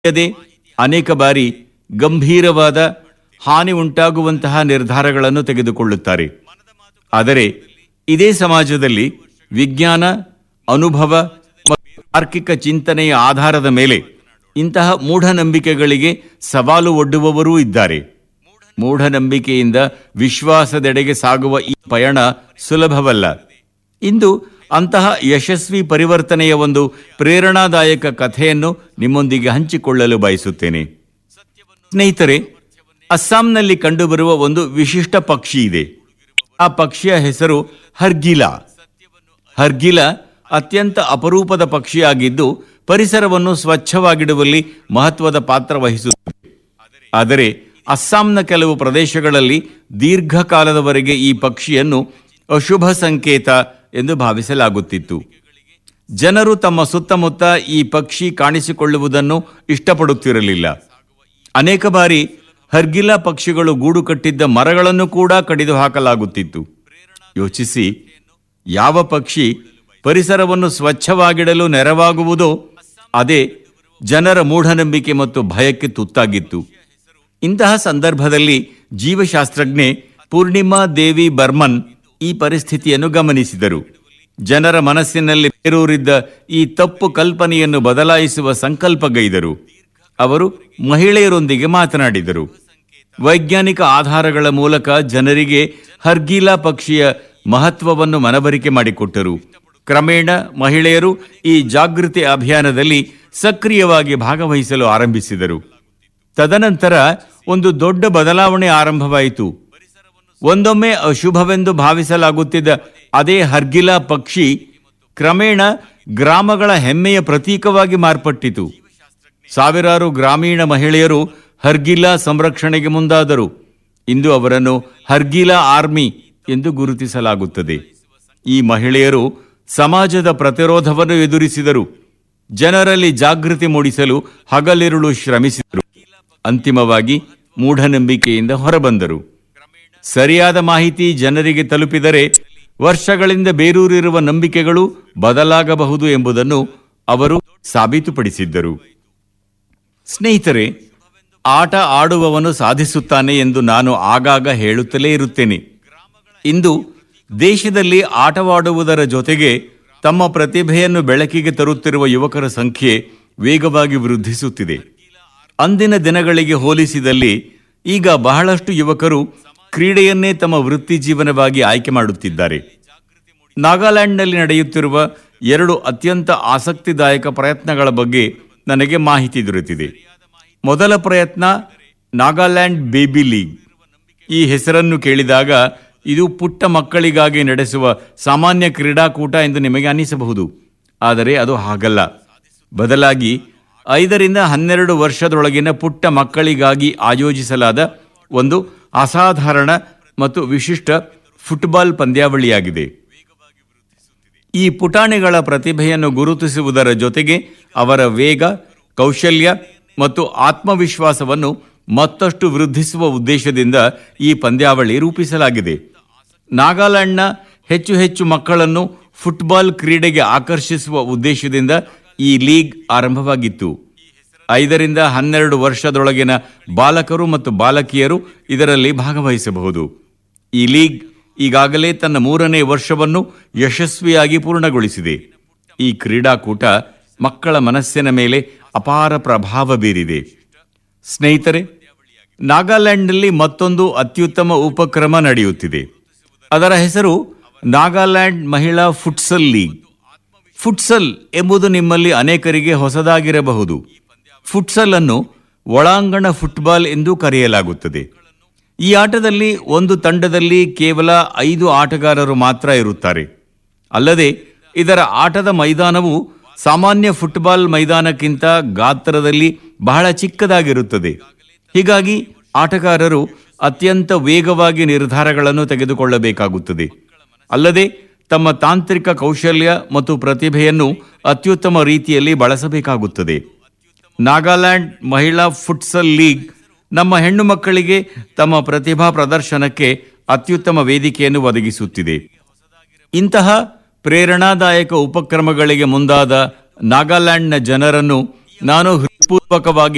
ತಿಳಿಯದೆ ಅನೇಕ ಬಾರಿ ಗಂಭೀರವಾದ ಹಾನಿ ಉಂಟಾಗುವಂತಹ ನಿರ್ಧಾರಗಳನ್ನು ತೆಗೆದುಕೊಳ್ಳುತ್ತಾರೆ ಆದರೆ ಇದೇ ಸಮಾಜದಲ್ಲಿ ವಿಜ್ಞಾನ ಅನುಭವ ಮತ್ತು ತಾರ್ಕಿಕ ಚಿಂತನೆಯ ಆಧಾರದ ಮೇಲೆ ಇಂತಹ ಮೂಢನಂಬಿಕೆಗಳಿಗೆ ಸವಾಲು ಒಡ್ಡುವವರೂ ಇದ್ದಾರೆ ಮೂಢನಂಬಿಕೆಯಿಂದ ವಿಶ್ವಾಸದೆಡೆಗೆ ಸಾಗುವ ಈ ಪಯಣ ಸುಲಭವಲ್ಲ ಇಂದು ಅಂತಹ ಯಶಸ್ವಿ ಪರಿವರ್ತನೆಯ ಒಂದು ಪ್ರೇರಣಾದಾಯಕ ಕಥೆಯನ್ನು ನಿಮ್ಮೊಂದಿಗೆ ಹಂಚಿಕೊಳ್ಳಲು ಬಯಸುತ್ತೇನೆ ಸ್ನೇಹಿತರೆ ಅಸ್ಸಾಂನಲ್ಲಿ ಕಂಡುಬರುವ ಒಂದು ವಿಶಿಷ್ಟ ಪಕ್ಷಿ ಇದೆ ಆ ಪಕ್ಷಿಯ ಹೆಸರು ಹರ್ಗಿಲಾ ಹರ್ಗಿಲ ಅತ್ಯಂತ ಅಪರೂಪದ ಪಕ್ಷಿಯಾಗಿದ್ದು ಪರಿಸರವನ್ನು ಸ್ವಚ್ಛವಾಗಿಡುವಲ್ಲಿ ಮಹತ್ವದ ಪಾತ್ರ ವಹಿಸುತ್ತದೆ ಆದರೆ ಅಸ್ಸಾಂನ ಕೆಲವು ಪ್ರದೇಶಗಳಲ್ಲಿ ದೀರ್ಘಕಾಲದವರೆಗೆ ಈ ಪಕ್ಷಿಯನ್ನು ಅಶುಭ ಸಂಕೇತ ಎಂದು ಭಾವಿಸಲಾಗುತ್ತಿತ್ತು ಜನರು ತಮ್ಮ ಸುತ್ತಮುತ್ತ ಈ ಪಕ್ಷಿ ಕಾಣಿಸಿಕೊಳ್ಳುವುದನ್ನು ಇಷ್ಟಪಡುತ್ತಿರಲಿಲ್ಲ ಅನೇಕ ಬಾರಿ ಹರ್ಗಿಲ ಪಕ್ಷಿಗಳು ಗೂಡು ಕಟ್ಟಿದ್ದ ಮರಗಳನ್ನು ಕೂಡ ಕಡಿದು ಹಾಕಲಾಗುತ್ತಿತ್ತು ಯೋಚಿಸಿ ಯಾವ ಪಕ್ಷಿ ಪರಿಸರವನ್ನು ಸ್ವಚ್ಛವಾಗಿಡಲು ನೆರವಾಗುವುದೋ ಅದೇ ಜನರ ಮೂಢನಂಬಿಕೆ ಮತ್ತು ಭಯಕ್ಕೆ ತುತ್ತಾಗಿತ್ತು ಇಂತಹ ಸಂದರ್ಭದಲ್ಲಿ ಜೀವಶಾಸ್ತ್ರಜ್ಞೆ ಪೂರ್ಣಿಮಾ ದೇವಿ ಬರ್ಮನ್ ಈ ಪರಿಸ್ಥಿತಿಯನ್ನು ಗಮನಿಸಿದರು ಜನರ ಮನಸ್ಸಿನಲ್ಲಿ ಬೇರೂರಿದ್ದ ಈ ತಪ್ಪು ಕಲ್ಪನೆಯನ್ನು ಬದಲಾಯಿಸುವ ಸಂಕಲ್ಪಗೈದರು ಅವರು ಮಹಿಳೆಯರೊಂದಿಗೆ ಮಾತನಾಡಿದರು ವೈಜ್ಞಾನಿಕ ಆಧಾರಗಳ ಮೂಲಕ ಜನರಿಗೆ ಹರ್ಗೀಲಾ ಪಕ್ಷಿಯ ಮಹತ್ವವನ್ನು ಮನವರಿಕೆ ಮಾಡಿಕೊಟ್ಟರು ಕ್ರಮೇಣ ಮಹಿಳೆಯರು ಈ ಜಾಗೃತಿ ಅಭಿಯಾನದಲ್ಲಿ ಸಕ್ರಿಯವಾಗಿ ಭಾಗವಹಿಸಲು ಆರಂಭಿಸಿದರು ತದನಂತರ ಒಂದು ದೊಡ್ಡ ಬದಲಾವಣೆ ಆರಂಭವಾಯಿತು ಒಂದೊಮ್ಮೆ ಅಶುಭವೆಂದು ಭಾವಿಸಲಾಗುತ್ತಿದ್ದ ಅದೇ ಹರ್ಗಿಲಾ ಪಕ್ಷಿ ಕ್ರಮೇಣ ಗ್ರಾಮಗಳ ಹೆಮ್ಮೆಯ ಪ್ರತೀಕವಾಗಿ ಮಾರ್ಪಟ್ಟಿತು ಸಾವಿರಾರು ಗ್ರಾಮೀಣ ಮಹಿಳೆಯರು ಹರ್ಗಿಲಾ ಸಂರಕ್ಷಣೆಗೆ ಮುಂದಾದರು ಇಂದು ಅವರನ್ನು ಹರ್ಗಿಲಾ ಆರ್ಮಿ ಎಂದು ಗುರುತಿಸಲಾಗುತ್ತದೆ ಈ ಮಹಿಳೆಯರು ಸಮಾಜದ ಪ್ರತಿರೋಧವನ್ನು ಎದುರಿಸಿದರು ಜನರಲ್ಲಿ ಜಾಗೃತಿ ಮೂಡಿಸಲು ಹಗಲಿರುಳು ಶ್ರಮಿಸಿದರು ಅಂತಿಮವಾಗಿ ಮೂಢನಂಬಿಕೆಯಿಂದ ಹೊರಬಂದರು ಸರಿಯಾದ ಮಾಹಿತಿ ಜನರಿಗೆ ತಲುಪಿದರೆ ವರ್ಷಗಳಿಂದ ಬೇರೂರಿರುವ ನಂಬಿಕೆಗಳು ಬದಲಾಗಬಹುದು ಎಂಬುದನ್ನು ಅವರು ಸಾಬೀತುಪಡಿಸಿದ್ದರು ಸ್ನೇಹಿತರೆ ಆಟ ಆಡುವವನು ಸಾಧಿಸುತ್ತಾನೆ ಎಂದು ನಾನು ಆಗಾಗ ಹೇಳುತ್ತಲೇ ಇರುತ್ತೇನೆ ಇಂದು ದೇಶದಲ್ಲಿ ಆಟವಾಡುವುದರ ಜೊತೆಗೆ ತಮ್ಮ ಪ್ರತಿಭೆಯನ್ನು ಬೆಳಕಿಗೆ ತರುತ್ತಿರುವ ಯುವಕರ ಸಂಖ್ಯೆ ವೇಗವಾಗಿ ವೃದ್ಧಿಸುತ್ತಿದೆ ಅಂದಿನ ದಿನಗಳಿಗೆ ಹೋಲಿಸಿದಲ್ಲಿ ಈಗ ಬಹಳಷ್ಟು ಯುವಕರು ಕ್ರೀಡೆಯನ್ನೇ ತಮ್ಮ ವೃತ್ತಿ ಜೀವನವಾಗಿ ಆಯ್ಕೆ ಮಾಡುತ್ತಿದ್ದಾರೆ ನಾಗಾಲ್ಯಾಂಡ್ನಲ್ಲಿ ನಡೆಯುತ್ತಿರುವ ಎರಡು ಅತ್ಯಂತ ಆಸಕ್ತಿದಾಯಕ ಪ್ರಯತ್ನಗಳ ಬಗ್ಗೆ ನನಗೆ ಮಾಹಿತಿ ದೊರೆತಿದೆ ಮೊದಲ ಪ್ರಯತ್ನ ನಾಗಾಲ್ಯಾಂಡ್ ಬೇಬಿ ಲೀಗ್ ಈ ಹೆಸರನ್ನು ಕೇಳಿದಾಗ ಇದು ಪುಟ್ಟ ಮಕ್ಕಳಿಗಾಗಿ ನಡೆಸುವ ಸಾಮಾನ್ಯ ಕ್ರೀಡಾಕೂಟ ಎಂದು ನಿಮಗೆ ಅನಿಸಬಹುದು ಆದರೆ ಅದು ಹಾಗಲ್ಲ ಬದಲಾಗಿ ಐದರಿಂದ ಹನ್ನೆರಡು ವರ್ಷದೊಳಗಿನ ಪುಟ್ಟ ಮಕ್ಕಳಿಗಾಗಿ ಆಯೋಜಿಸಲಾದ ಒಂದು ಅಸಾಧಾರಣ ಮತ್ತು ವಿಶಿಷ್ಟ ಫುಟ್ಬಾಲ್ ಪಂದ್ಯಾವಳಿಯಾಗಿದೆ ಈ ಪುಟಾಣಿಗಳ ಪ್ರತಿಭೆಯನ್ನು ಗುರುತಿಸುವುದರ ಜೊತೆಗೆ ಅವರ ವೇಗ ಕೌಶಲ್ಯ ಮತ್ತು ಆತ್ಮವಿಶ್ವಾಸವನ್ನು ಮತ್ತಷ್ಟು ವೃದ್ಧಿಸುವ ಉದ್ದೇಶದಿಂದ ಈ ಪಂದ್ಯಾವಳಿ ರೂಪಿಸಲಾಗಿದೆ ನಾಗಾಲ್ಯಾಂಡ್ನ ಹೆಚ್ಚು ಹೆಚ್ಚು ಮಕ್ಕಳನ್ನು ಫುಟ್ಬಾಲ್ ಕ್ರೀಡೆಗೆ ಆಕರ್ಷಿಸುವ ಉದ್ದೇಶದಿಂದ ಈ ಲೀಗ್ ಆರಂಭವಾಗಿತ್ತು ಐದರಿಂದ ಹನ್ನೆರಡು ವರ್ಷದೊಳಗಿನ ಬಾಲಕರು ಮತ್ತು ಬಾಲಕಿಯರು ಇದರಲ್ಲಿ ಭಾಗವಹಿಸಬಹುದು ಈ ಲೀಗ್ ಈಗಾಗಲೇ ತನ್ನ ಮೂರನೇ ವರ್ಷವನ್ನು ಯಶಸ್ವಿಯಾಗಿ ಪೂರ್ಣಗೊಳಿಸಿದೆ ಈ ಕ್ರೀಡಾಕೂಟ ಮಕ್ಕಳ ಮನಸ್ಸಿನ ಮೇಲೆ ಅಪಾರ ಪ್ರಭಾವ ಬೀರಿದೆ ಸ್ನೇಹಿತರೆ ನಾಗಾಲ್ಯಾಂಡ್ನಲ್ಲಿ ಮತ್ತೊಂದು ಅತ್ಯುತ್ತಮ ಉಪಕ್ರಮ ನಡೆಯುತ್ತಿದೆ ಅದರ ಹೆಸರು ನಾಗಾಲ್ಯಾಂಡ್ ಮಹಿಳಾ ಫುಟ್ಸಲ್ ಲೀಗ್ ಫುಟ್ಸಲ್ ಎಂಬುದು ನಿಮ್ಮಲ್ಲಿ ಅನೇಕರಿಗೆ ಹೊಸದಾಗಿರಬಹುದು ಫುಟ್ಸಲ್ ಅನ್ನು ಒಳಾಂಗಣ ಫುಟ್ಬಾಲ್ ಎಂದು ಕರೆಯಲಾಗುತ್ತದೆ ಈ ಆಟದಲ್ಲಿ ಒಂದು ತಂಡದಲ್ಲಿ ಕೇವಲ ಐದು ಆಟಗಾರರು ಮಾತ್ರ ಇರುತ್ತಾರೆ ಅಲ್ಲದೆ ಇದರ ಆಟದ ಮೈದಾನವು ಸಾಮಾನ್ಯ ಫುಟ್ಬಾಲ್ ಮೈದಾನಕ್ಕಿಂತ ಗಾತ್ರದಲ್ಲಿ ಬಹಳ ಚಿಕ್ಕದಾಗಿರುತ್ತದೆ ಹೀಗಾಗಿ ಆಟಗಾರರು ಅತ್ಯಂತ ವೇಗವಾಗಿ ನಿರ್ಧಾರಗಳನ್ನು ತೆಗೆದುಕೊಳ್ಳಬೇಕಾಗುತ್ತದೆ ಅಲ್ಲದೆ ತಮ್ಮ ತಾಂತ್ರಿಕ ಕೌಶಲ್ಯ ಮತ್ತು ಪ್ರತಿಭೆಯನ್ನು ಅತ್ಯುತ್ತಮ ರೀತಿಯಲ್ಲಿ ಬಳಸಬೇಕಾಗುತ್ತದೆ ನಾಗಾಲ್ಯಾಂಡ್ ಮಹಿಳಾ ಫುಟ್ಸಲ್ ಲೀಗ್ ನಮ್ಮ ಹೆಣ್ಣು ಮಕ್ಕಳಿಗೆ ತಮ್ಮ ಪ್ರತಿಭಾ ಪ್ರದರ್ಶನಕ್ಕೆ ಅತ್ಯುತ್ತಮ ವೇದಿಕೆಯನ್ನು ಒದಗಿಸುತ್ತಿದೆ ಇಂತಹ ಪ್ರೇರಣಾದಾಯಕ ಉಪಕ್ರಮಗಳಿಗೆ ಮುಂದಾದ ನಾಗಾಲ್ಯಾಂಡ್ನ ಜನರನ್ನು ನಾನು ಹೃತ್ಪೂರ್ವಕವಾಗಿ